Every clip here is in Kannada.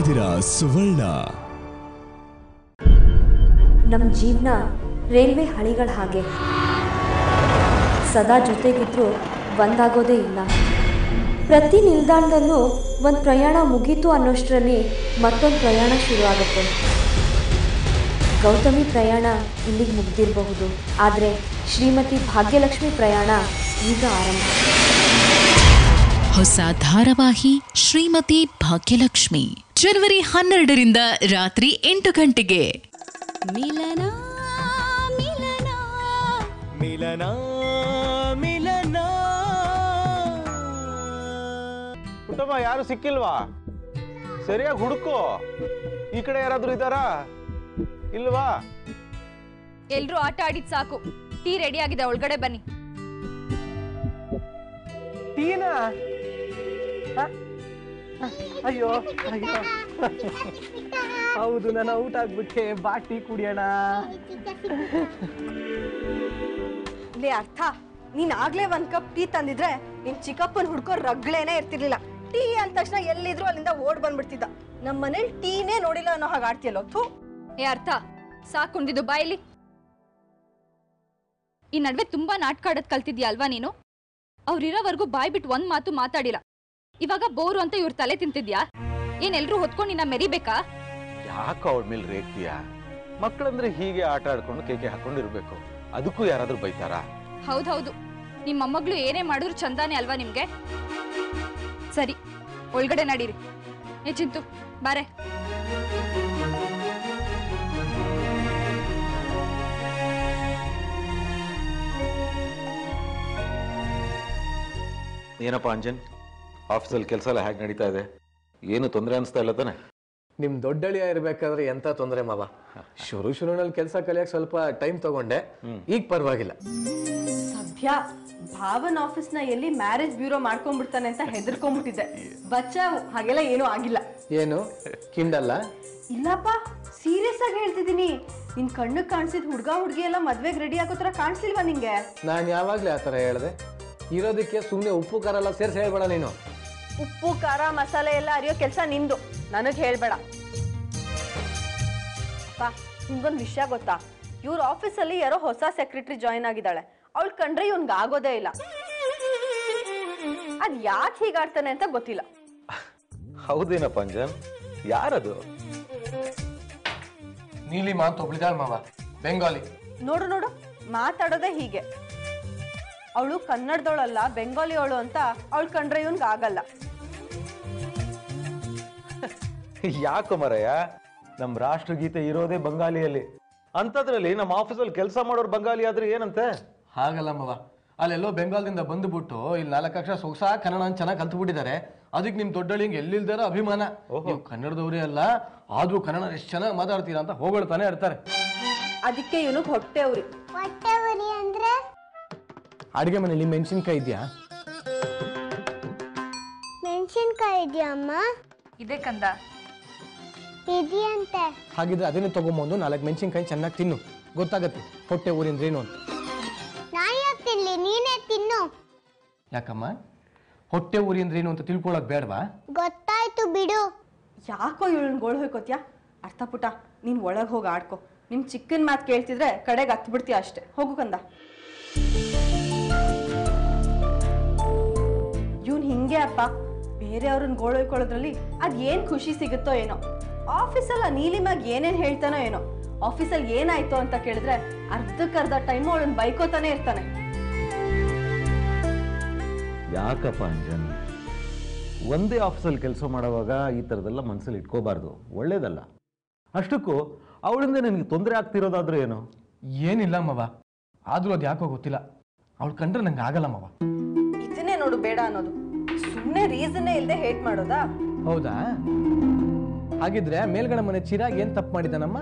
ಇದ್ದೀರಾ ಸುವರ್ಣ ನಮ್ಮ ಜೀವನ ರೈಲ್ವೆ ಹಳಿಗಳ ಹಾಗೆ ಸದಾ ಜೊತೆಗಿದ್ರೂ ಒಂದಾಗೋದೇ ಇಲ್ಲ ಪ್ರತಿ ನಿಲ್ದಾಣದಲ್ಲೂ ಒಂದು ಪ್ರಯಾಣ ಮುಗೀತು ಅನ್ನೋಷ್ಟರಲ್ಲಿ ಮತ್ತೊಂದು ಪ್ರಯಾಣ ಶುರುವಾಗುತ್ತೆ ಗೌತಮಿ ಪ್ರಯಾಣ ಇಲ್ಲಿಗೆ ಮುಗ್ದಿರಬಹುದು ಆದರೆ ಶ್ರೀಮತಿ ಭಾಗ್ಯಲಕ್ಷ್ಮಿ ಪ್ರಯಾಣ ಈಗ ಆರಂಭ ಹೊಸ ಧಾರಾವಾಹಿ ಶ್ರೀಮತಿ ಭಾಗ್ಯಲಕ್ಷ್ಮಿ ಜನವರಿ ಹನ್ನೆರಡರಿಂದ ರಾತ್ರಿ ಎಂಟು ಗಂಟೆಗೆ ಮಿಲನ ಮಿಲನ ಮಿಲನ ಮಿಲನ ಪುಟ್ಟಮ್ಮ ಯಾರು ಸಿಕ್ಕಿಲ್ವಾ ಸರಿಯಾಗಿ ಹುಡುಕು ಈ ಕಡೆ ಯಾರಾದ್ರೂ ಇದ್ದಾರಾ ಇಲ್ವಾ ಎಲ್ರೂ ಆಟ ಆಡಿದ್ ಸಾಕು ಟೀ ರೆಡಿ ಆಗಿದೆ ಒಳಗಡೆ ಬನ್ನಿ ಟೀನಾ ಹ? ಅಯ್ಯೋ ಅಯ್ಯೋ ಹೌದು ನಾನು ಔಟ್ ಆಗ್ಬಿಟ್ಟೆ ಬಾ ಟೀ ಕುಡಿಯೋಣ ಲೇ ಅರ್ಥ ನೀನ್ ಆಗ್ಲೇ ಒಂದ್ ಕಪ್ ಟೀ ತಂದಿದ್ರೆ ನಿನ್ ಚಿಕ್ಕಪ್ಪನ್ ಹುಡ್ಕೋ ರಗ್ಲೇನೆ ಇರ್ತಿರ್ಲಿಲ್ಲ ಟೀ ಅಂದ ತಕ್ಷಣ ಎಲ್ಲಿದ್ರು ಅಲ್ಲಿಂದ ಓಡ್ ಬಂದ್ಬಿಡ್ತಿದ್ದ ನಮ್ ಮನೇಲಿ ಟೀನೇ ನೋಡಿಲ್ಲ ಅನ್ನೋ ಹಾಗೆ ಆಡ್ತಿಯಲ್ಲೋ ಥೂ ಏ ಅರ್ಥ ಸಾಕುಂಡಿದ್ದು ಬಾಯಲ್ಲಿ ಈ ನಡುವೆ ತುಂಬಾ ನಾಟಕ ಆಡೋದ್ ಕಲ್ತಿದ್ಯಾ ಅಲ್ವಾ ನೀನು ಅವ್ರಿರೋವರೆಗೂ ಬಾಯ್ ಬಿಟ್ಟು ಒಂದ್ ಮಾತು ಮಾತಾಡಿಲ್ಲ ಇವಾಗ ಬೋರು ಅಂತ ಇವ್ರ ತಲೆ ತಿಂತಿದ್ಯಾ ಏನ್ ಎಲ್ರೂ ಹೊತ್ಕೊಂಡು ನಿನ್ನ ಮೆರಿಬೇಕಾ ಯಾಕೆ ಅವಳ ಮೇಲೆ ರೇಗ್ತೀಯ ಮಕ್ಕಳಂದ್ರೆ ಹೀಗೆ ಆಟ ಆಡ್ಕೊಂಡು ಕೇಕೆ ಹಾಕೊಂಡಿರ್ಬೇಕು ಅದಕ್ಕೂ ಯಾರಾದ್ರೂ ಬೈತಾರಾ ಹೌದೌದು ನಿಮ್ಮ ಮೊಮ್ಮಗಳು ಏನೇ ಮಾಡಿದ್ರು ಚಂದಾನೆ ಅಲ್ವಾ ನಿಮ್ಗೆ ಸರಿ ಒಳಗಡೆ ನಡೀರಿ ಏ ಚಿಂತು ಬಾರೆ ಏನಪ್ಪ ಅಂಜನ್ ಆಫೀಸಲ್ಲಿ ಕೆಲಸ ಎಲ್ಲ ಹೇಗೆ ನಡೀತಾ ಇದೆ ಏನು ತೊಂದರೆ ಅನಿಸ್ತಾ ಇಲ್ಲ ತಾನೆ ನಿಮ್ ದೊಡ್ಡಳಿಯ ಇರ್ಬೇಕಾದ್ರೆ ಎಂತ ತೊಂದರೆ ಮಾವ ಶುರು ಶುರುನಲ್ಲಿ ಕೆಲಸ ಕಲಿಯಕ್ ಸ್ವಲ್ಪ ಟೈಮ್ ತಗೊಂಡೆ ಈಗ ಪರವಾಗಿಲ್ಲ ಸಭ್ಯ ಭಾವನ್ ಆಫೀಸ್ ನ ಎಲ್ಲಿ ಮ್ಯಾರೇಜ್ ಬ್ಯೂರೋ ಮಾಡ್ಕೊಂಡ್ಬಿಡ್ತಾನೆ ಅಂತ ಹೆದರ್ಕೊಂಡ್ಬಿಟ್ಟಿದ್ದೆ ಬಚ್ಚ ಹಾಗೆಲ್ಲ ಏನೂ ಆಗಿಲ್ಲ ಏನು ಕಿಂಡಲ್ಲ ಇಲ್ಲಪ್ಪ ಸೀರಿಯಸ್ ಆಗಿ ಹೇಳ್ತಿದ್ದೀನಿ ನಿನ್ ಕಣ್ಣು ಕಾಣಿಸಿದ ಹುಡ್ಗ ಹುಡ್ಗಿ ಎಲ್ಲ ಮದ್ವೆಗ್ ರೆಡಿ ಆಗೋ ತರ ಕಾಣಿಸ್ಲಿಲ್ವಾ ನಿಂಗೆ ನಾನು ಯಾವಾಗ್ಲೇ ಆ ಥರ ಹೇಳ್ದೆ ಇರೋದಕ್ಕೆ ಸುಮ್ಮನೆ ಉಪ್ಪು ಖಾರ ಎಲ್ಲ ಸೇರಿಸಿ ಹೇಳ್ಬೇಡ ನೀನು ಉಪ್ಪು ಖಾರ ಮಸಾಲೆ ಎಲ್ಲ ಅರಿಯೋ ಕೆಲಸ ನಿಂದು ನನಗ್ ಹೇಳ್ಬೇಡ ಅಪ್ಪ ನಿಮ್ಗೊಂದು ವಿಷಯ ಗೊತ್ತಾ ಇವ್ರ ಆಫೀಸಲ್ಲಿ ಯಾರೋ ಹೊಸ ಸೆಕ್ರೆಟರಿ ಜಾಯಿನ್ ಆಗಿದ್ದಾಳೆ ಅವಳು ಕಂಡ್ರೆ ಇವ್ನ್ಗೆ ಆಗೋದೇ ಇಲ್ಲ ಅದ್ ಯಾಕೆ ಹೀಗಾಡ್ತಾನೆ ಅಂತ ಗೊತ್ತಿಲ್ಲ ಹೌದೇನಪ್ಪ ಅಂಜನ್ ಯಾರದು ನೀಲಿಮಾ ಅಂತ ಒಬ್ಳಿದಾಳ್ ಮಾವ ಬೆಂಗಾಲಿ ನೋಡು ನೋಡು ಮಾತಾಡೋದೇ ಹೀಗೆ ಅವಳು ಕನ್ನಡದವಳಲ್ಲ ಬೆಂಗಾಲಿ ಅವಳು ಅಂತ ಅವಳು ಕಂಡ್ರೆ ಇವ್ನ್ಗೆ ಆಗಲ್ಲ ಯಾಕೋ ಮರಯ್ಯ ನಮ್ಮ ರಾಷ್ಟ್ರಗೀತೆ ಇರೋದೇ ಬಂಗಾಲಿಯಲ್ಲಿ ಅಂಥದ್ರಲ್ಲಿ ನಮ್ಮ ಆಫೀಸಲ್ಲಿ ಕೆಲಸ ಮಾಡೋರು ಬಂಗಾಲಿ ಆದ್ರೆ ಏನಂತೆ ಹಾಗಲ್ಲ ಮಾವ ಅಲ್ಲೆಲ್ಲೋ ಬೆಂಗಾಲ್ದಿಂದ ಬಂದುಬಿಟ್ಟು ಇಲ್ಲಿ ನಾಲ್ಕು ಅಕ್ಷರ ಸೊಗಸ ಕನ್ನಡ ಚೆನ್ನಾಗಿ ಕಲ್ತ್ಬಿಟ್ಟಿದ್ದಾರೆ ಅದಕ್ಕೆ ನಿಮ್ ದೊಡ್ಡಳಿಂಗ್ ಎಲ್ಲಿಲ್ದಾರ ಅಭಿಮಾನ ನೀವು ಕನ್ನಡದವರೇ ಅಲ್ಲ ಆದ್ರೂ ಕನ್ನಡ ಎಷ್ಟು ಚೆನ್ನಾಗಿ ಮಾತಾಡ್ತೀರಾ ಅಂತ ಹೊಗಳ್ತಾನೆ ಇರ್ತಾರೆ ಅದಕ್ಕೆ ಇವನು ಹೊಟ್ಟೆ ಉರಿ ಅಡಿಗೆ ಮನೇಲಿ ಮೆಣಸಿನ್ಕಾಯಿ ಇದೆಯಾ ಮೆಣಸಿನ್ಕಾಯಿ ಇದೆಯಮ್ಮ ಇದೆ ಕಂದ ಇದೆಯಂತೆ ಹಾಗಿದ್ರೆ ಅದನ್ನೇ ತಗೊಂಬಂದು ನಾಲ್ಕು ಮೆಣಸಿನ್ಕಾಯಿ ಚೆನ್ನಾಗಿ ತಿನ್ನು ಗೊತ್ತಾಗತ್ತೆ ಹೊಟ್ಟೆ ಊರಿಂದ ಏನು ಅಂತ ನಾನು ಯಾಕೆ ತಿನ್ಲಿ ನೀನೇ ತಿನ್ನು ಯಾಕಮ್ಮ ಹೊಟ್ಟೆ ಊರಿ ಅಂದ್ರೆ ಏನು ಅಂತ ತಿಳ್ಕೊಳಕ್ ಬೇಡವಾ ಗೊತ್ತಾಯ್ತು ಬಿಡು ಯಾಕೋ ಇವಳನ್ನ ಗೋಳು ಹೋಯ್ಕೋತ್ಯಾ ಅರ್ಥ ಪುಟ ನೀನ್ ಒಳಗ್ ಹೋಗಿ ಆಡ್ಕೊ ನಿಮ್ ಚಿಕ್ಕನ್ ಮಾತು ಕೇಳ್ತಿದ್ರೆ ಕಡೆಗೆ ಹತ್ ಬಿಡ್ತೀಯ ಅಷ್ಟೇ ಹೋಗು ಕಂದ ಇವನ್ ಹಿಂಗೆ ಅಪ್ಪ ಬೇರೆಯವ್ರನ್ನ ಗೋಳು ಹೊಯ್ಕೊಳ್ಳೋದ್ರಲ್ಲಿ ಅದ್ ಏನ್ ಖುಷಿ ಸಿಗುತ್ತೋ ಏನೋ ಆಫೀಸಲ್ಲ ನೀಲಿಮಾಗ್ ಏನೇನ್ ಹೇಳ್ತಾನೋ ಏನೋ ಆಫೀಸಲ್ಲಿ ಏನಾಯ್ತು ಅಂತ ಕೇಳಿದ್ರೆ ಅರ್ಧಕ್ಕರ್ಧ ಟೈಮು ಅವಳನ್ನ ಬೈಕೋತಾನೆ ಇರ್ತಾನೆ ಯಾಕಪ್ಪ ಅಂಜನ್ ಒಂದೇ ಆಫೀಸಲ್ಲಿ ಕೆಲಸ ಮಾಡುವಾಗ ಈ ಥರದೆಲ್ಲ ಮನಸ್ಸಲ್ಲಿ ಇಟ್ಕೋಬಾರ್ದು ಒಳ್ಳೇದಲ್ಲ ಅಷ್ಟಕ್ಕೂ ಅವಳಿಂದ ನಿನಗೆ ತೊಂದರೆ ಆಗ್ತಿರೋದಾದ್ರೂ ಏನು ಏನಿಲ್ಲ ಮವ ಆದ್ರೂ ಅದು ಯಾಕೋ ಗೊತ್ತಿಲ್ಲ ಅವಳು ಕಂಡ್ರೆ ನಂಗೆ ಆಗಲ್ಲ ಮವ ಇದನ್ನೇ ನೋಡು ಬೇಡ ಅನ್ನೋದು ಸುಮ್ಮನೆ ರೀಸನ್ನೇ ಇಲ್ಲದೆ ಹೇಟ್ ಮಾಡೋದಾ ಹೌದಾ ಹಾಗಿದ್ರೆ ಮೇಲ್ಗಡೆ ಮನೆ ಚಿರಾಗ್ ಏನ್ ತಪ್ಪು ಮಾಡಿದಾನಮ್ಮ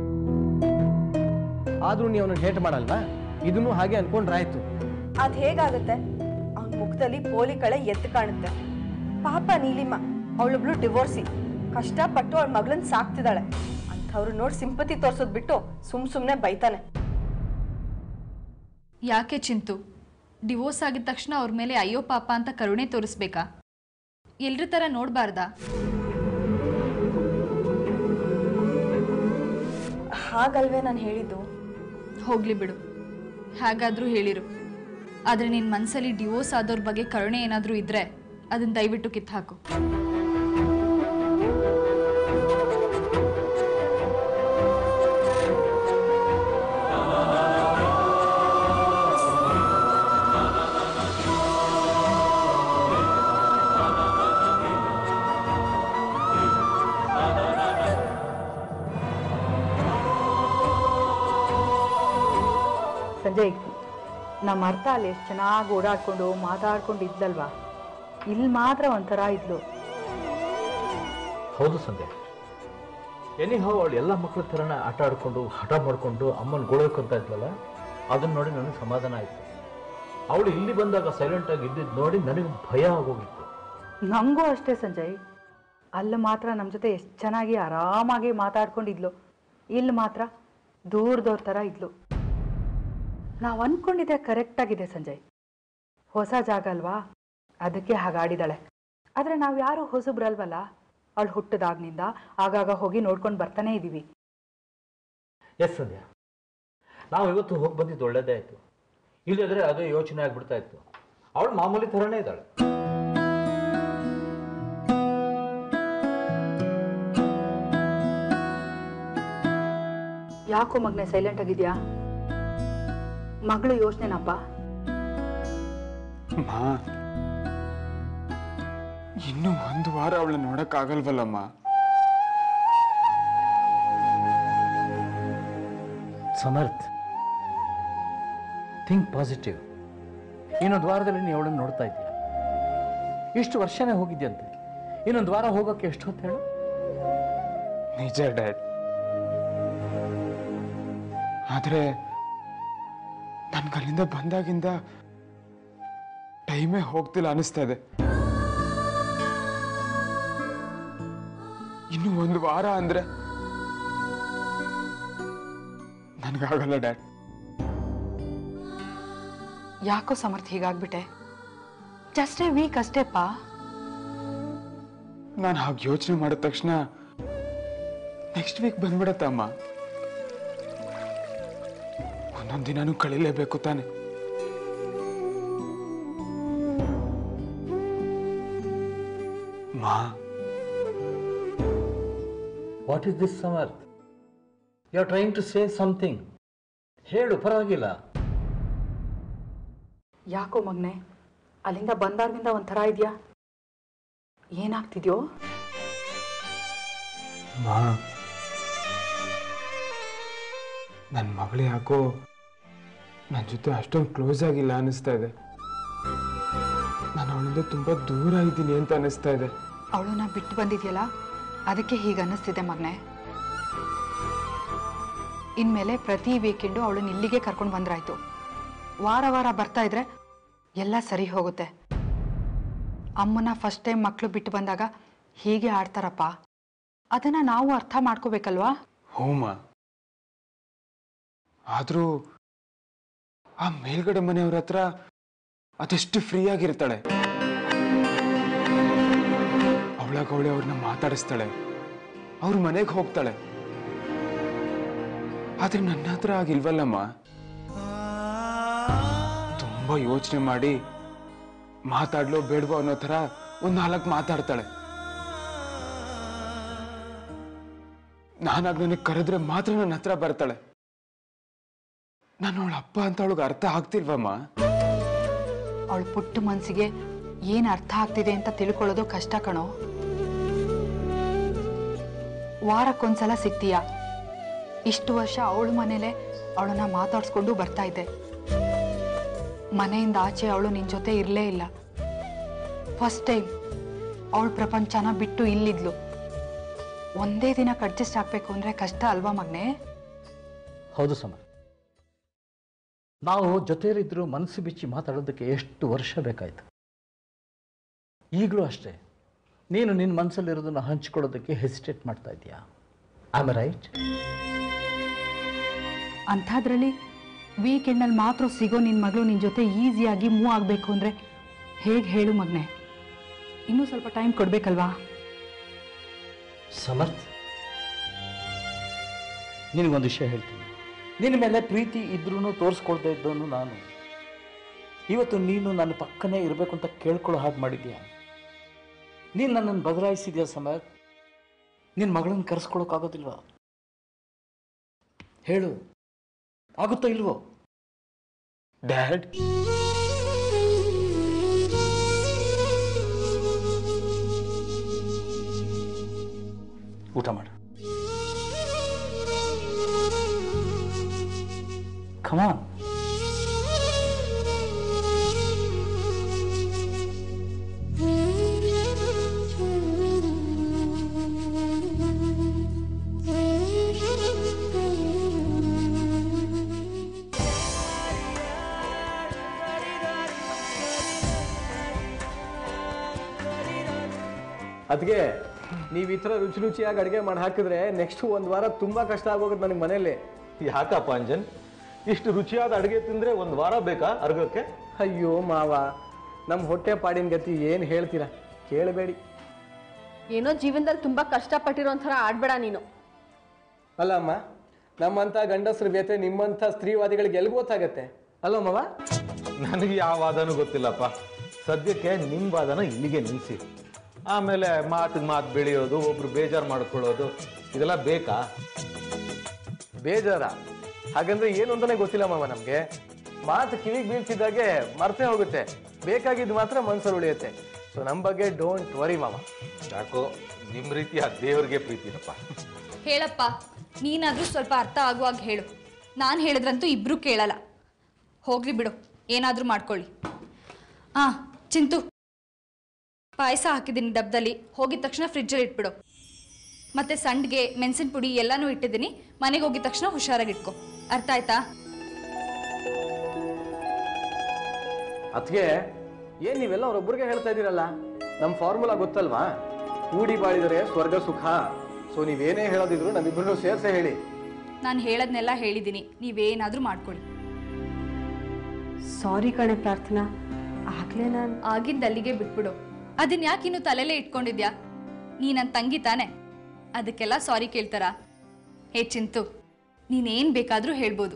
ಆದ್ರೂ ನೀವು ಅವನಿಗೆ ಹೇಟ್ ಮಾಡಲ್ವಾ ಇದನ್ನು ಹಾಗೆ ಅನ್ಕೊಂಡ್ರಾಯ್ತು ಅದ್ ಹೇಗಾಗುತ್ತೆ ಅವನ ಮುಖದಲ್ಲಿ ಪೋಲಿ ಕಳೆ ಎದ್ದು ಕಾಣುತ್ತೆ ಪಾಪ ನೀಲಿಮ ಅವಳೊಬ್ಳು ಡಿವೋರ್ಸಿ ಕಷ್ಟಪಟ್ಟು ಅವಳ ಮಗಳನ್ನ ಸಾಕ್ತಿದ್ದಾಳೆ ಅಂಥವ್ರು ನೋಡಿ ಸಿಂಪತಿ ತೋರ್ಸೋದ್ ಬಿಟ್ಟು ಸುಮ್ ಸುಮ್ನೆ ಬೈತಾನೆ ಯಾಕೆ ಚಿಂತು ಡಿವೋರ್ಸ್ ಆಗಿದ ತಕ್ಷಣ ಅವ್ರ ಮೇಲೆ ಅಯ್ಯೋ ಪಾಪ ಅಂತ ಕರುಣೆ ತೋರಿಸ್ಬೇಕಾ ಎಲ್ರ ಥರ ನೋಡಬಾರ್ದಾ ಹಾಗಲ್ವೇ ನಾನು ಹೇಳಿದ್ದು ಹೋಗ್ಲಿ ಬಿಡು ಹೇಗಾದ್ರೂ ಹೇಳಿರು ಆದ್ರೆ ನಿನ್ ಮನ್ಸಲ್ಲಿ ಡಿವೋರ್ಸ್ ಆದವ್ರ ಬಗ್ಗೆ ಕರುಣೆ ಏನಾದ್ರೂ ಇದ್ರೆ ಅದನ್ನ ದಯವಿಟ್ಟು ಕಿತ್ತಾಕು ಸಂಜಯ್ ನಮ್ಮ ಅರ್ಥ ಅಲ್ಲಿ ಎಷ್ಟು ಚೆನ್ನಾಗಿ ಓಡಾಡ್ಕೊಂಡು ಮಾತಾಡ್ಕೊಂಡು ಇದ್ಲಲ್ವಾ ಇಲ್ಲಿ ಮಾತ್ರ ಒಂಥರ ಇದ್ಲು ಹೌದು ಸಂಧ್ಯಾ ಎನಿ ಹೌ ಅವಳು ಎಲ್ಲ ಮಕ್ಕಳ ಥರನ ಆಟ ಆಡ್ಕೊಂಡು ಹಠ ಮಾಡಿಕೊಂಡು ಅಮ್ಮನ ಗೋಳೋಕ್ಕಂತ ಇದ್ಲಲ್ಲ ಅದನ್ನ ನೋಡಿ ನನಗೆ ಸಮಾಧಾನ ಆಯಿತು ಅವಳು ಇಲ್ಲಿ ಬಂದಾಗ ಸೈಲೆಂಟಾಗಿ ಇದ್ದಿದ್ದು ನೋಡಿ ನನಗೆ ಭಯ ಆಗೋಗಿತ್ತು ನಂಗೂ ಅಷ್ಟೇ ಸಂಜಯ್ ಅಲ್ಲಿ ಮಾತ್ರ ನಮ್ಮ ಜೊತೆ ಎಷ್ಟು ಚೆನ್ನಾಗಿ ಆರಾಮಾಗಿ ಮಾತಾಡ್ಕೊಂಡಿದ್ಲು ಇಲ್ಲಿ ಮಾತ್ರ ದೂರದವ್ರ ಥರ ಇದ್ಲು ನಾವು ಅಂದ್ಕೊಂಡಿದ್ದೆ ಕರೆಕ್ಟಾಗಿದೆ ಸಂಜಯ್ ಹೊಸ ಜಾಗ ಅಲ್ವಾ ಅದಕ್ಕೆ ಹಾಗಾಡಿದಾಳೆ ಆದರೆ ನಾವು ಯಾರು ಹೊಸಬ್ರಲ್ವಲ್ಲ ಅವಳು ಹುಟ್ಟಿದಾಗ್ನಿಂದ ಆಗಾಗ ಹೋಗಿ ನೋಡ್ಕೊಂಡು ಬರ್ತಾನೆ ಇದ್ದೀವಿ ಎಸ್ ಸಂಧ್ಯಾ ನಾವು ಇವತ್ತು ಹೋಗಿ ಬಂದಿದ್ದು ಒಳ್ಳೇದೇ ಆಯಿತು ಇಲ್ಲದ್ರೆ ಅದೇ ಯೋಚನೆ ಆಗ್ಬಿಡ್ತಾ ಇತ್ತು ಅವಳು ಮಾಮೂಲಿ ಥರನೇ ಇದ್ದಾಳೆ ಯಾಕೋ ಮಗನೆ ಸೈಲೆಂಟ್ ಆಗಿದ್ಯಾ ಮಗಳು ಯೋಚನೆನಪ್ಪ ಮಾ ಇನ್ನು ಒಂದು ವಾರ ಅವಳನ್ನ ನೋಡಕ್ಕಾಗಲ್ವಲ್ಲಮ್ಮ ಸಮರ್ಥ್ ಥಿಂಕ್ ಪಾಸಿಟಿವ್ ಇನ್ನೊಂದು ವಾರದಲ್ಲಿ ನೀವು ಅವಳನ್ನು ನೋಡ್ತಾ ಇದೀಯ ಇಷ್ಟು ವರ್ಷನೇ ಹೋಗಿದ್ಯಂತೆ ಇನ್ನೊಂದು ವಾರ ಹೋಗೋಕ್ಕೆ ಎಷ್ಟು ಹೊತ್ತು ಹೇಳು ನಿಜ ಡ್ಯಾಡ್ ಆದ್ರೆ ನನ್ಗೆ ಅಲ್ಲಿಂದ ಬಂದಾಗಿಂದ ಟೈಮೇ ಹೋಗ್ತಿಲ್ಲ ಅನಿಸ್ತಾ ಇದೆ ಇನ್ನು ಒಂದು ವಾರ ಅಂದ್ರೆ ನನ್ಗಾಗಲ್ಲ ಡ್ಯಾಡ್ ಯಾಕೋ ಸಮರ್ಥ ಹೀಗಾಗ್ಬಿಟ್ಟೆ ಜಸ್ಟ್ ಎ ವೀಕ್ ಅಷ್ಟೇಪ್ಪ ನಾನು ಹಾಗೆ ಯೋಚನೆ ಮಾಡಿದ ತಕ್ಷಣ ನೆಕ್ಸ್ಟ್ ವೀಕ್ ಬಂದ್ಬಿಡತ್ತಮ್ಮ ಒಂದೊಂದು ದಿನಾನು ಕಳಿಲೇಬೇಕು ತಾನೆ ಮಾ what is this Samarth you are trying to say something ಹೇಳು ಪರವಾಗಿಲ್ಲ ಯಾಕೋ ಮಗ್ನೆ ಅಲ್ಲಿಂದ ಬಂದಾಗಿಂದ ಒಂಥರ ಇದೆಯಾ ಏನಾಗ್ತಿದ್ಯೋ ಮಾ ನನ್ನ ಮಗಳು ಯಾಕೋ ನನ್ನ ಜೊತೆ ಅಷ್ಟೊಂದು ಕ್ಲೋಸ್ ಆಗಿಲ್ಲ ಅನಿಸ್ತಾ ಇದೆ ನಾನು ಅವಳಿಂದ ತುಂಬಾ ದೂರ ಇದ್ದೀನಿ ಅಂತ ಅನಿಸ್ತಾ ಇದೆ ಅವಳನ್ನ ಬಿಟ್ಟು ಬಂದಿದ್ಯಲ್ಲ ಅದಕ್ಕೆ ಹೀಗೆ ಅನ್ನಿಸ್ತಿದೆ ಮಗ್ನೆ ಇನ್ಮೇಲೆ ಪ್ರತಿ ವೀಕೆಂಡು ಅವಳನ್ನ ಇಲ್ಲಿಗೆ ಕರ್ಕೊಂಡು ಬಂದ್ರಾಯ್ತು ವಾರ ವಾರ ಬರ್ತಾ ಇದ್ರೆ ಎಲ್ಲ ಸರಿ ಹೋಗುತ್ತೆ ಅಮ್ಮನ ಫಸ್ಟ್ ಟೈಮ್ ಮಕ್ಕಳು ಬಿಟ್ಟು ಬಂದಾಗ ಹೀಗೆ ಆಡ್ತಾರಪ್ಪ ಅದನ್ನ ನಾವು ಅರ್ಥ ಮಾಡ್ಕೋಬೇಕಲ್ವಾ ಹೋಮ ಆದ್ರೂ ಆ ಮೇಲ್ಗಡೆ ಮನೆಯವ್ರ ಹತ್ರ ಅದೆಷ್ಟು ಫ್ರೀ ಆಗಿರ್ತಾಳೆ ಅವಳಾಗವಳೆ ಅವ್ರನ್ನ ಮಾತಾಡಿಸ್ತಾಳೆ ಅವ್ರ ಮನೆಗೆ ಹೋಗ್ತಾಳೆ ಆದ್ರೆ ನನ್ನ ಹತ್ರ ಆಗಿಲ್ವಲ್ಲಮ್ಮ ತುಂಬಾ ಯೋಚನೆ ಮಾಡಿ ಮಾತಾಡ್ಲೋ ಬೇಡವೋ ಅನ್ನೋ ಥರ ಒಂದ್ ನಾಲ್ಕು ಮಾತಾಡ್ತಾಳೆ ನಾನಾಗ ನನಗೆ ಕರೆದ್ರೆ ಮಾತ್ರ ನನ್ನ ಹತ್ರ ಬರ್ತಾಳೆ ನಾನು ಅವಳ ಅಪ್ಪ ಅಂತ ಅವಳಿಗೆ ಅರ್ಥ ಆಗ್ತಿಲ್ವಮ್ಮ ಅವಳ ಪುಟ್ಟ ಮನ್ಸಿಗೆ ಏನ್ ಅರ್ಥ ಆಗ್ತಿದೆ ಅಂತ ತಿಳ್ಕೊಳ್ಳೋದು ಕಷ್ಟ ಕಣೋ ವಾರಕ್ಕೊಂದ್ಸಲ ಸಿಗ್ತೀಯ ಇಷ್ಟು ವರ್ಷ ಅವಳ ಮನೇಲೆ ಅವಳನ್ನ ಮಾತಾಡ್ಸ್ಕೊಂಡು ಬರ್ತಾ ಇದ್ದೆ ಮನೆಯಿಂದ ಆಚೆ ಅವಳು ನಿನ್ ಜೊತೆ ಇರಲೇ ಇಲ್ಲ ಫಸ್ಟ್ ಟೈಮ್ ಅವಳ ಪ್ರಪಂಚನ ಬಿಟ್ಟು ಇಲ್ಲಿದ್ಲು ಒಂದೇ ದಿನ ಅಡ್ಜಸ್ಟ್ ಆಗ್ಬೇಕು ಅಂದ್ರೆ ಕಷ್ಟ ಅಲ್ವಾ ಮಗ್ನೆ ಹೌದು ಸಮ ನಾವು ಜೊತೆಯಲ್ಲಿದ್ದರೂ ಮನಸ್ಸು ಬಿಚ್ಚಿ ಮಾತಾಡೋದಕ್ಕೆ ಎಷ್ಟು ವರ್ಷ ಬೇಕಾಯ್ತು ಈಗಲೂ ಅಷ್ಟೇ ನೀನು ನಿನ್ನ ಮನಸ್ಸಲ್ಲಿರೋದನ್ನು ಹಂಚ್ಕೊಳ್ಳೋದಕ್ಕೆ ಹೆಸಿಟೇಟ್ ಮಾಡ್ತಾ ಇದೀಯಾ ಆಮ್ ರೈಟ್ ಅಂಥದ್ರಲ್ಲಿ ವೀಕೆಂಡಲ್ಲಿ ಮಾತ್ರ ಸಿಗೋ ನಿನ್ನ ಮಗಳು ನಿನ್ನ ಜೊತೆ ಈಸಿಯಾಗಿ ಮೂವ್ ಆಗಬೇಕು ಅಂದರೆ ಹೇಗೆ ಹೇಳು ಮಗ್ನೆ ಇನ್ನೂ ಸ್ವಲ್ಪ ಟೈಮ್ ಕೊಡಬೇಕಲ್ವಾ ಸಮರ್ಥ್ ನಿನಗೊಂದು ವಿಷಯ ಹೇಳ್ತೀನಿ ನಿನ್ನ ಮೇಲೆ ಪ್ರೀತಿ ಇದ್ರೂ ತೋರಿಸ್ಕೊಳ್ತಾ ಇದ್ದವನು ನಾನು ಇವತ್ತು ನೀನು ನನ್ನ ಪಕ್ಕನೇ ಇರಬೇಕು ಅಂತ ಕೇಳ್ಕೊಳ್ಳೋ ಹಾಗೆ ಮಾಡಿದ್ಯಾ ನೀನು ನನ್ನನ್ನು ಬದಲಾಯಿಸಿದ್ಯಾ ಸಮಯ ನಿನ್ನ ಮಗಳನ್ನ ಕರೆಸ್ಕೊಳಕ್ಕಾಗೋದಿಲ್ವಾ ಹೇಳು ಆಗುತ್ತೋ ಇಲ್ವೋ ಡ್ಯಾಡ್ ಊಟ ಮಾಡು ಕಮಾನ್ ಅದಕ್ಕೆ ನೀವು ಈ ಥರ ರುಚಿ ರುಚಿಯಾಗಿ ಅಡುಗೆ ಮಾಡಿ ಹಾಕಿದ್ರೆ ನೆಕ್ಸ್ಟ್ ಒಂದು ವಾರ ತುಂಬಾ ಕಷ್ಟ ಆಗೋಗುತ್ತೆ ನನಗೆ ಮನೇಲಿ ಯಾಕಪ್ಪ ಅಂಜನ್ ಇಷ್ಟು ರುಚಿಯಾದ ಅಡುಗೆ ತಿಂದ್ರೆ ಒಂದು ವಾರ ಬೇಕಾ ಅರ್ಗಕ್ಕೆ ಅಯ್ಯೋ ಮಾವ ನಮ್ಮ ಹೊಟ್ಟೆ ಪಾಡಿನ ಗತಿ ಏನು ಹೇಳ್ತೀರಾ ಕೇಳಬೇಡಿ ಏನೋ ಜೀವನದಲ್ಲಿ ತುಂಬಾ ಕಷ್ಟಪಟ್ಟಿರೋ ಥರ ಆಡ್ಬೇಡ ನೀನು ಅಲ್ಲ ಅಮ್ಮ ನಮ್ಮಂಥ ಗಂಡಸ್ರ ವ್ಯತೆ ನಿಮ್ಮಂಥ ಸ್ತ್ರೀವಾದಿಗಳಿಗೆ ಎಲ್ಲಿ ಗೊತ್ತಾಗತ್ತೆ ಅಲ್ಲ ಮಾವ ನನಗೆ ಯಾವ ವಾದನೂ ಗೊತ್ತಿಲ್ಲಪ್ಪ ಸದ್ಯಕ್ಕೆ ನಿಮ್ಮ ವಾದನ ಇಲ್ಲಿಗೆ ನಿಲ್ಲಿಸಿ ಆಮೇಲೆ ಮಾತಿಗೆ ಮಾತು ಬೆಳೆಯೋದು ಒಬ್ರು ಬೇಜಾರು ಮಾಡ್ಕೊಳ್ಳೋದು ಇದೆಲ್ಲ ಬೇಕಾ ಬೇಜಾರ ಹಾಗಂದ್ರೆ ಏನು ಅಂತಾನೆ ಗೊತ್ತಿಲ್ಲ ಮಾವ ನಮ್ಗೆ ಮಾತು ಕಿವಿಗೆ ಬೀಳ್ತಿದ್ದಾಗೆ ಮರ್ತೇ ಹೋಗುತ್ತೆ ಬೇಕಾಗಿದ್ದು ಮಾತ್ರ ಮನ್ಸಲ್ಲಿ ಉಳಿಯುತ್ತೆ ಸೊ ನಮ್ಮ ಬಗ್ಗೆ ಡೋಂಟ್ ವರಿ ಮಾವ ಯಾಕೋ ನಿಮ್ಮ ರೀತಿ ಆ ದೇವ್ರಿಗೆ ಪ್ರೀತಿನಪ್ಪ ಹೇಳಪ್ಪ ನೀನಾದ್ರೂ ಸ್ವಲ್ಪ ಅರ್ಥ ಆಗುವಾಗ ಹೇಳು ನಾನು ಹೇಳಿದ್ರಂತೂ ಇಬ್ರು ಕೇಳಲ್ಲ ಹೋಗ್ಲಿ ಬಿಡು ಏನಾದ್ರೂ ಮಾಡ್ಕೊಳ್ಳಿ ಆ ಚಿಂತು ಪಾಯಸ ಹಾಕಿದ್ದೀನಿ ಡಬ್ದಲ್ಲಿ ಹೋಗಿದ ತಕ್ಷಣ ಫ್ರಿಜ್ಜಲ್ಲಿ ಇಟ್ಬಿಡು ಮತ್ತೆ ಸಂಡ್ಗೆ ಮೆಣಸಿನ ಪುಡಿ ಎಲ್ಲಾನು ಇಟ್ಟಿದ್ದೀನಿ ಮನೆಗೆ ಹೋಗಿದ ತಕ್ಷಣ ಹುಷಾರಾಗಿ ಇಟ್ಕೊ ಅರ್ಥ ಆಯ್ತಾ ಅದಕ್ಕೆ ಏನ್ ನೀವೆಲ್ಲ ಅವ್ರೊಬ್ರಿಗೆ ಹೇಳ್ತಾ ಇದ್ದೀರಲ್ಲ ನಮ್ಮ ಫಾರ್ಮುಲಾ ಗೊತ್ತಲ್ವಾ ಕೂಡಿ ಬಾಳಿದರೆ ಸ್ವರ್ಗ ಸುಖ ಸೊ ನೀವೇನೇ ಹೇಳೋದಿದ್ರು ನಮ್ಮಿಬ್ಬರನ್ನು ಸೇರ್ಸೇ ಹೇಳಿ ನಾನು ಹೇಳದ್ನೆಲ್ಲ ಹೇಳಿದ್ದೀನಿ ನೀವೇನಾದ್ರೂ ಮಾಡ್ಕೊಳ್ಳಿ ಸಾರಿ ಕಣೆ ಪ್ರಾರ್ಥನಾ ಆಗ್ಲೇ ನಾನು ಆಗಿದ್ದ ಅಲ್ಲಿಗೆ ಬಿಟ್ಬಿಡು ಅದನ್ನ ಯಾಕೆ ಇನ್ನು ತಲೆಲೇ ಇಟ್ಕೊಂಡಿದ್ಯಾ ನೀ ನನ್ನ ತಂಗಿ ತಾನೆ ಅದಕ್ಕೆಲ್ಲ ಸಾರಿ ಕೇಳ್ತಾರ ಹೇ ಚಿಂತು ನೀನೇನ್ ಬೇಕಾದ್ರೂ ಹೇಳ್ಬೋದು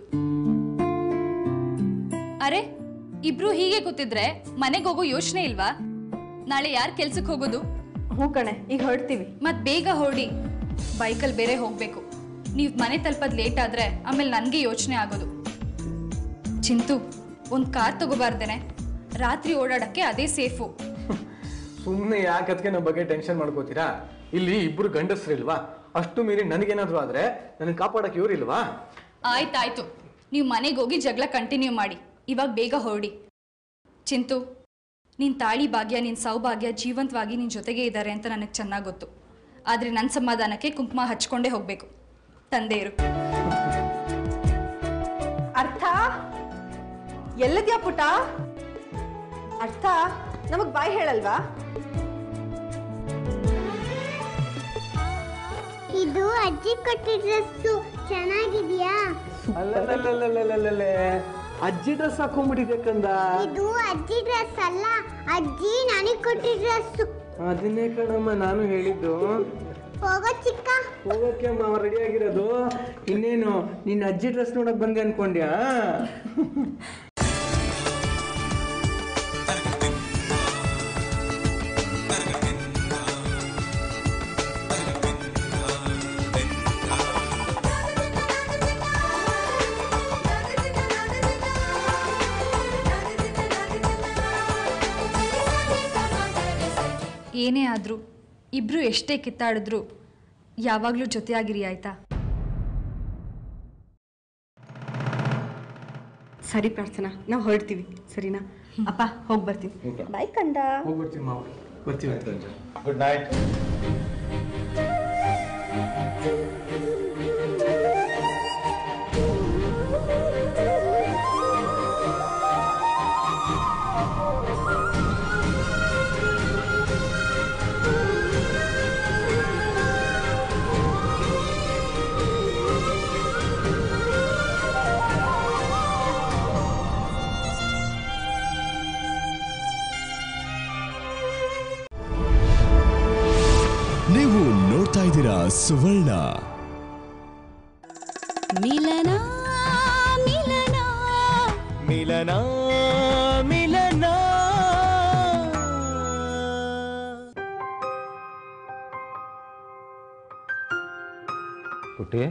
ಅರೆ ಇಬ್ರು ಹೀಗೆ ಕೂತಿದ್ರೆ ಮನೆಗೆ ಹೋಗೋ ಯೋಚನೆ ಇಲ್ವಾ ನಾಳೆ ಯಾರ್ ಕೆಲ್ಸಕ್ಕೆ ಹೋಗೋದು ಹ್ಞೂ ಕಣೆ ಈಗ ಹೊರಡ್ತೀವಿ ಮತ್ ಬೇಗ ಹೊರಡಿ ಬೈಕಲ್ಲಿ ಬೇರೆ ಹೋಗ್ಬೇಕು ನೀವು ಮನೆ ತಲುಪೋದು ಲೇಟ್ ಆದ್ರೆ ಆಮೇಲೆ ನನಗೆ ಯೋಚನೆ ಆಗೋದು ಚಿಂತು ಒಂದು ಕಾರ್ ತಗೋಬಾರ್ದೇನೆ ರಾತ್ರಿ ಓಡಾಡಕ್ಕೆ ಅದೇ ಸೇಫು ಸುಮ್ಮನೆ ಯಾಕೆ ಅದಕ್ಕೆ ನಮ್ಮ ಬಗ್ಗೆ ಟೆನ್ಷನ್ ಮಾಡ್ಕೋತೀರಾ ಇಲ್ಲಿ ಇಬ್ರು ಗಂಡಸ್ರಿಲ್ವಾ ಅಷ್ಟು ಮೀರಿ ನನಗೇನಾದ್ರೂ ಆದ್ರೆ ನನಗೆ ಕಾಪಾಡಕ್ಕೆ ಇವ್ರಿಲ್ವಾ ಆಯ್ತಾಯ್ತು ನೀವು ಮನೆಗೆ ಹೋಗಿ ಜಗಳ ಕಂಟಿನ್ಯೂ ಮಾಡಿ ಇವಾಗ ಬೇಗ ಹೊರಡಿ ಚಿಂತು ನಿನ್ ತಾಳಿ ಭಾಗ್ಯ ನಿನ್ ಸೌಭಾಗ್ಯ ಜೀವಂತವಾಗಿ ನಿನ್ ಜೊತೆಗೆ ಇದ್ದಾರೆ ಅಂತ ನನಗೆ ಚೆನ್ನಾಗಿ ಗೊತ್ತು ಆದ್ರೆ ನನ್ನ ಸಮಾಧಾನಕ್ಕೆ ಕುಂಕುಮ ಹಚ್ಕೊಂಡೇ ಹೋಗ್ಬೇಕು ತಂದೆ ಇರು ಅರ್ಥ ಎಲ್ಲದ್ಯಾ ಪುಟ ಅರ್ಥ ನಮಗ್ ಬಾಯ್ ಹೇಳಲ್ವಾ ಇದು ಅಜ್ಜಿ ಕೊಟ್ಟಿದ್ದ ಡ್ರೆಸ್ಸು ಚೆನ್ನಾಗಿದ್ಯಾ ಅಲ್ಲಲ್ಲಲ್ಲಲ್ಲಲ್ಲಲ್ಲೇ ಅಜ್ಜಿ ಡ್ರೆಸ್ ಹಾಕೊಂಡ್ಬಿಟ್ಟಿದೆ ಕಂದ ಇದು ಅಜ್ಜಿ ಡ್ರೆಸ್ ಅಲ್ಲ ಅಜ್ಜಿ ನನಗೆ ಕೊಟ್ಟಿದ್ದ ಡ್ರೆಸ್ಸು ಅದನ್ನೇ ಕಣಮ್ಮ ನಾನು ಹೇಳಿದ್ದು ಹೋಗೋ ಚಿಕ್ಕ ಹೋಗಕ್ಕೆ ಮಾವ ರೆಡಿ ಆಗಿರೋದು ಇನ್ನೇನು ನಿನ್ನ ಅಜ್ಜಿ ಡ್ರೆಸ್ ನೋಡಕ್ ಬಂದೆ ಅನ್ಕೊಂಡ್ಯಾ ಏನೇ ಆದರೂ ಇಬ್ರು ಎಷ್ಟೇ ಕಿತ್ತಾಡಿದ್ರು ಯಾವಾಗಲೂ ಜೊತೆಯಾಗಿರಿ ಆಯ್ತಾ ಸರಿ ಪ್ರಾರ್ಥನಾ ನಾವು ಹೊರಡ್ತೀವಿ ಸರಿನಾ ಅಪ್ಪ ಹೋಗಿ ಬರ್ತೀನಿ ಬಾಯ್ ಕಂದ ಹೋಗ್ಬರ್ತೀವಿ ಮಾವ ಬರ್ತೀವಿ ಗುಡ್ ನೈಟ್ ನೀವು ನೋಡ್ತಾ ಇದ್ದೀರಾ ಸುವರ್ಣ ಮಿಲನ ಮಿಲನ ಮಿಲನ ಮಿಲನ ಪುಟ್ಟಿ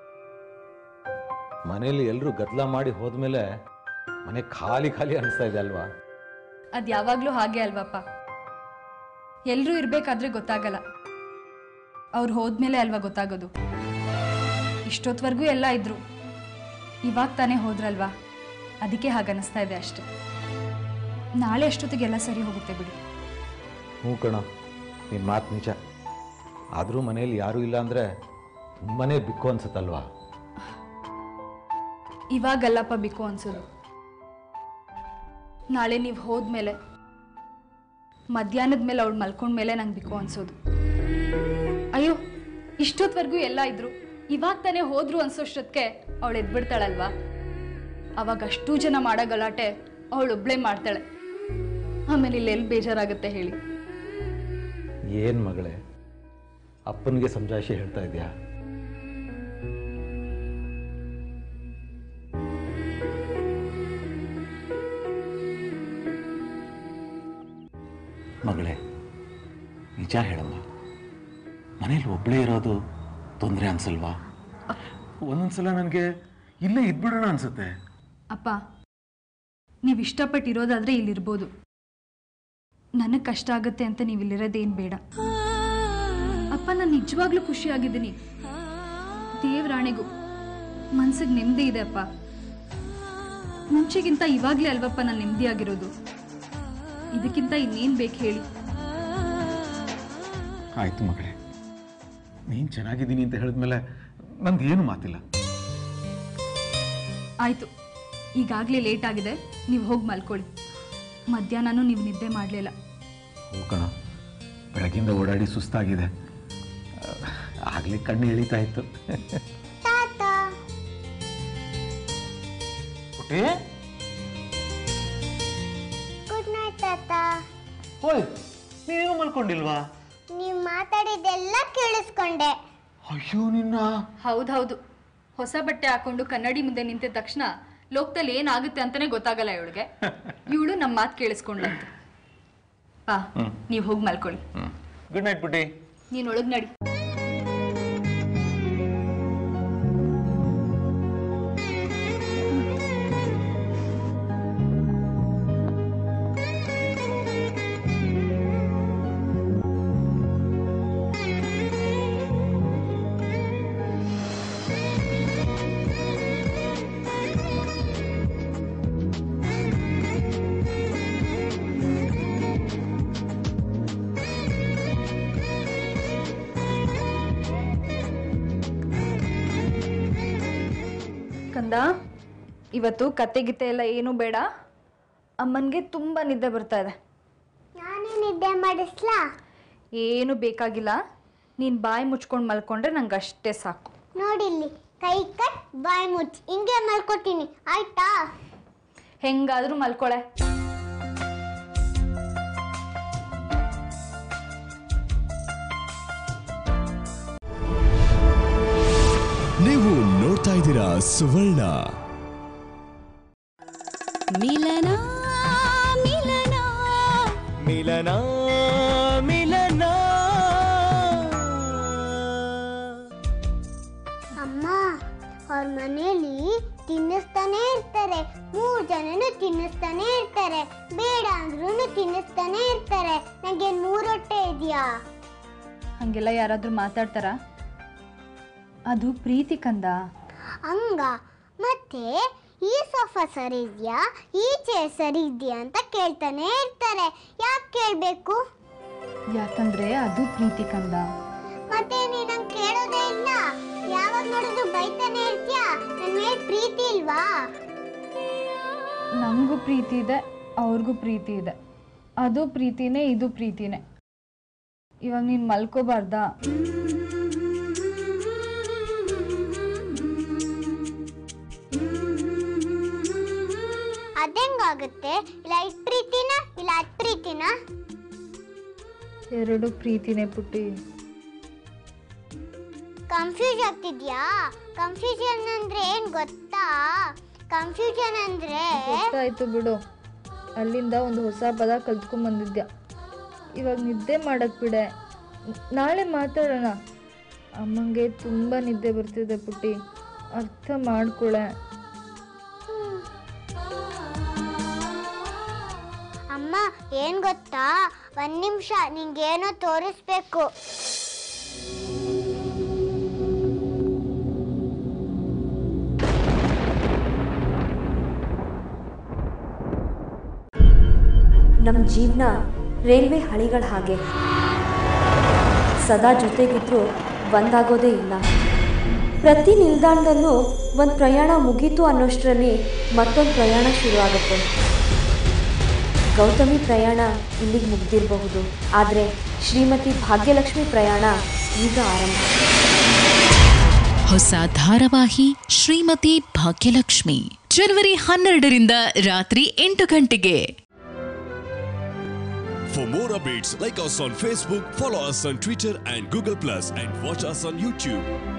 ಮನೇಲಿ ಎಲ್ಲರೂ ಗದ್ದಲ ಮಾಡಿ ಹೋದ್ಮೇಲೆ ಮನೆ ಖಾಲಿ ಖಾಲಿ ಅನಿಸ್ತಾ ಇದೆ ಅಲ್ವಾ ಅದು ಯಾವಾಗಲೂ ಹಾಗೆ ಅಲ್ವಪ್ಪ ಎಲ್ಲರೂ ಇರಬೇಕಾದ್ರೆ ಗೊತ್ತಾಗಲ್ಲ ಅವ್ರು ಹೋದ್ಮೇಲೆ ಅಲ್ವಾ ಗೊತ್ತಾಗೋದು ಇಷ್ಟೊತ್ವರೆಗೂ ಎಲ್ಲ ಇದ್ರು ಇವಾಗ ತಾನೇ ಹೋದ್ರಲ್ವಾ ಅದಕ್ಕೆ ಹಾಗನ್ನಿಸ್ತಾ ಇದೆ ಅಷ್ಟೆ ನಾಳೆ ಅಷ್ಟೊತ್ತಿಗೆಲ್ಲ ಸರಿ ಹೋಗುತ್ತೆ ಬಿಡಿ ಹ್ಞೂ ಕಣ ನಿನ್ನ ಮಾತು ನಿಜ ಆದರೂ ಮನೇಲಿ ಯಾರೂ ಇಲ್ಲ ಅಂದರೆ ತುಂಬನೇ ಬಿಕ್ಕು ಅನ್ಸುತ್ತಲ್ವಾ ಇವಾಗಲ್ಲಪ್ಪ ಬಿಕು ಅನ್ಸೋದು ನಾಳೆ ನೀವು ಹೋದ್ಮೇಲೆ ಮಧ್ಯಾಹ್ನದ ಮೇಲೆ ಅವಳು ಮಲ್ಕೊಂಡ್ಮೇಲೆ ನಂಗೆ ಬಿಕು ಅನ್ಸೋದು ಅಯ್ಯೋ ಇಷ್ಟೊತ್ವರೆಗೂ ಎಲ್ಲ ಇದ್ರು ಇವಾಗ ತಾನೇ ಹೋದ್ರು ಅನ್ಸೋಷ್ಟೊತ್ತಿಗೆ ಅವಳು ಎದ್ಬಿಡ್ತಾಳಲ್ವಾ ಅವಾಗ ಅಷ್ಟೂ ಜನ ಮಾಡೋ ಗಲಾಟೆ ಅವಳು ಒಬ್ಳೇ ಮಾಡ್ತಾಳೆ ಆಮೇಲೆ ಇಲ್ಲಿ ಎಲ್ಲಿ ಬೇಜಾರಾಗುತ್ತೆ ಹೇಳಿ ಏನು ಮಗಳೇ ಅಪ್ಪನಿಗೆ ಸಮಜಾಯಿಷಿ ಹೇಳ್ತಾ ಇದೆಯಾ ಮಗಳೇ ನಿಜ ಹೇಳಮ್ಮ ಮನೇಲಿ ಒಬ್ಬಳೇ ಇರೋದು ತೊಂದರೆ ಅನ್ಸಲ್ವಾ ಒಂದೊಂದ್ಸಲ ನನಗೆ ಇಲ್ಲೇ ಇದ್ಬಿಡೋಣ ಅನ್ಸುತ್ತೆ ಅಪ್ಪ ನೀವು ಇಷ್ಟಪಟ್ಟಿರೋದಾದ್ರೆ ಇಲ್ಲಿರ್ಬೋದು ನನಗೆ ಕಷ್ಟ ಆಗುತ್ತೆ ಅಂತ ನೀವು ಇಲ್ಲಿರೋದೇನು ಬೇಡ ಅಪ್ಪ ನಾನು ನಿಜವಾಗ್ಲೂ ಖುಷಿಯಾಗಿದ್ದೀನಿ ದೇವ್ರಾಣೆಗೂ ಮನ್ಸಿಗೆ ನೆಮ್ಮದಿ ಇದೆ ಅಪ್ಪ ಮುಂಚೆಗಿಂತ ಇವಾಗಲೇ ಅಲ್ವಪ್ಪ ನಾನು ನೆಮ್ಮದಿಯಾಗಿರೋದು ಇದಕ್ಕಿಂತ ಇನ್ನೇನು ಬೇಕು ಹೇಳಿ ಆಯ್ತು ಮಗಳೇ ನೀನು ಚೆನ್ನಾಗಿದ್ದೀನಿ ಅಂತ ಹೇಳಿದ್ಮೇಲೆ ನಂದು ಏನು ಮಾತಿಲ್ಲ ಆಯಿತು ಈಗಾಗಲೇ ಲೇಟ್ ಆಗಿದೆ ನೀವು ಹೋಗಿ ಮಲ್ಕೊಳ್ಳಿ ಮಧ್ಯಾಹ್ನನೂ ನೀವು ನಿದ್ದೆ ಮಾಡಲಿಲ್ಲ ಹ್ಞೂ ಕಣ ಬೆಳಗಿಂದ ಓಡಾಡಿ ಸುಸ್ತಾಗಿದೆ ಆಗಲೇ ಕಣ್ಣು ಎಳಿತಾ ಇತ್ತು ತಾತ ಪುಟ್ಟಿ ಗುಡ್ ನೈಟ್ ತಾತ ಓಯ್ ನೀನೇನು ಮಲ್ಕೊಂಡಿಲ್ವಾ ನೀವು ಮಾತಾಡಿದ್ದೆಲ್ಲ ಕೇಳಿಸ್ಕೊಂಡೆ ಅಯ್ಯೋ ನಿನ್ನ ಹೌದೌದು ಹೊಸ ಬಟ್ಟೆ ಹಾಕೊಂಡು ಕನ್ನಡಿ ಮುಂದೆ ನಿಂತಿದ ತಕ್ಷಣ ಲೋಕದಲ್ಲಿ ಏನಾಗುತ್ತೆ ಅಂತಾನೆ ಗೊತ್ತಾಗಲ್ಲ ಇವಳಿಗೆ ಇವಳು ನಮ್ಮ ಮಾತು ಕೇಳಿಸ್ಕೊಂಡಂತೆ ಪಾ ನೀವು ಹೋಗಿ ಮಲ್ಕೊಳ್ಳಿ ಗುಡ್ ನೈಟ್ ಪುಟ್ಟಿ ನೀನು ಒಳಗ್ ನಡಿ ಕಂದ ಇವತ್ತು ಕತ್ತೆ ಗಿತ್ತೆ ಎಲ್ಲ ಏನೂ ಬೇಡ ಅಮ್ಮನಿಗೆ ತುಂಬ ನಿದ್ದೆ ಬರ್ತಾ ಇದೆ ನಾನೇ ನಿದ್ದೆ ಮಾಡಿಸ್ಲಾ ಏನು ಬೇಕಾಗಿಲ್ಲ ನೀನು ಬಾಯಿ ಮುಚ್ಕೊಂಡು ಮಲ್ಕೊಂಡ್ರೆ ನಂಗೆ ಅಷ್ಟೇ ಸಾಕು ನೋಡಿಲ್ಲಿ ಕೈ ಕಟ್ ಬಾಯಿ ಮುಚ್ಚಿ ಹಿಂಗೆ ಮಲ್ಕೊತೀನಿ ಆಯ್ತಾ ಹೆಂಗಾದ್ರೂ ಮಲ್ಕೊಳೆ ನೀವು ನೋಡ್ತಾ ಇದ್ದೀರಾ ಸುವರ್ಣ ಮಿಲನ ಮಿಲನ ಮಿಲನ ಮಿಲನ ಅಮ್ಮ ಅವ್ರ ಮನೇಲಿ ತಿನ್ನಿಸ್ತಾನೆ ಇರ್ತಾರೆ ಮೂರ್ ಜನನು ತಿನ್ನಿಸ್ತಾನೆ ಇರ್ತಾರೆ ಬೇಡ ಅಂದ್ರೂ ತಿನ್ನಿಸ್ತಾನೆ ಇರ್ತಾರೆ ನಂಗೆ ಮೂರ್ ಹೊಟ್ಟೆ ಇದೆಯಾ ಹಂಗೆಲ್ಲ ಯಾರಾದರೂ ಮಾತಾಡ್ತಾರಾ ಅದು ಪ್ರೀತಿ ಕಂದ ಹಂಗ ಮತ್ತೆ ಈ ಸೋಫಾ ಸರಿ ಇದೆಯಾ ಈ ಚೇರ್ ಸರಿ ಇದೆಯಾ ಅಂತ ಕೇಳ್ತಾನೆ ಇರ್ತಾರೆ ಯಾಕೆ ಕೇಳ್ಬೇಕು ಯಾಕಂದ್ರೆ ಅದು ಪ್ರೀತಿ ಕಂದ ಮತ್ತೆ ನೀನ್ ನಂಗ್ ಕೇಳೋದೇ ಇಲ್ಲ ಯಾವಾಗ ನೋಡಿದ್ರು ಬೈತಾನೆ ಇರ್ತೀಯಾ ನನ್ ಮೇಲ್ ಪ್ರೀತಿ ಇಲ್ವಾ ನಮಗೂ ಪ್ರೀತಿ ಇದೆ ಅವ್ರಿಗೂ ಪ್ರೀತಿ ಇದೆ ಅದು ಪ್ರೀತಿನೇ ಇದು ಪ್ರೀತಿನೇ ಇವಾಗ ನೀನು ಮಲ್ಕೋಬಾರ್ದಾ ಅದೆಂಗಾಗುತ್ತೆ ಇಲ್ಲ ಇದ್ ಪ್ರೀತಿನ ಇಲ್ಲ ಅದ್ ಪ್ರೀತಿನ ಎರಡು ಪ್ರೀತಿನೇ ಪುಟ್ಟಿ ಕನ್ಫ್ಯೂಸ್ ಆಗ್ತಿದ್ಯಾ ಕನ್ಫ್ಯೂಷನ್ ಅಂದ್ರೆ ಏನ್ ಗೊತ್ತಾ ಕನ್ಫ್ಯೂಷನ್ ಅಂದ್ರೆ ಗೊತ್ತಾಯ್ತು ಬಿಡು ಅಲ್ಲಿಂದ ಒಂದು ಹೊಸ ಪದ ಕಲ್ತ್ಕೊಂಬಂದಿದ್ಯಾ ಇವಾಗ ನಿದ್ದೆ ಮಾಡಕ್ ಬಿಡೆ ನಾಳೆ ಮಾತಾಡೋಣ ಅಮ್ಮಂಗೆ ತುಂಬ ನಿದ್ದೆ ಬರ್ತಿದೆ ಪುಟ್ಟಿ ಅರ್ಥ ಮಾಡ್ಕೊಳೆ ಅಮ್ಮ ಏನ್ ಗೊತ್ತಾ ಒಂದ್ ನಿಮಿಷ ನಿಂಗೇನೋ ತೋರಿಸ್ಬೇಕು ನಮ್ಮ ಜೀವನ ರೈಲ್ವೆ ಹಳಿಗಳ ಹಾಗೆ ಸದಾ ಜೊತೆಗಿದ್ರೂ ಒಂದಾಗೋದೇ ಇಲ್ಲ ಪ್ರತಿ ನಿಲ್ದಾಣದಲ್ಲೂ ಒಂದು ಪ್ರಯಾಣ ಮುಗೀತು ಅನ್ನೋಷ್ಟರಲ್ಲಿ ಮತ್ತೊಂದು ಪ್ರಯಾಣ ಶುರು ಆಗುತ್ತೆ ಗೌತಮಿ ಪ್ರಯಾಣ ಇಲ್ಲಿಗೆ ಮುಗ್ದಿರಬಹುದು ಆದರೆ ಶ್ರೀಮತಿ ಭಾಗ್ಯಲಕ್ಷ್ಮಿ ಪ್ರಯಾಣ ಈಗ ಆರಂಭ ಹೊಸ ಧಾರಾವಾಹಿ ಶ್ರೀಮತಿ ಭಾಗ್ಯಲಕ್ಷ್ಮಿ ಜನವರಿ ಹನ್ನೆರಡರಿಂದ ರಾತ್ರಿ ಎಂಟು ಗಂಟೆಗೆ For more updates, like us on Facebook, follow us on Twitter and Google Plus, and watch us on YouTube.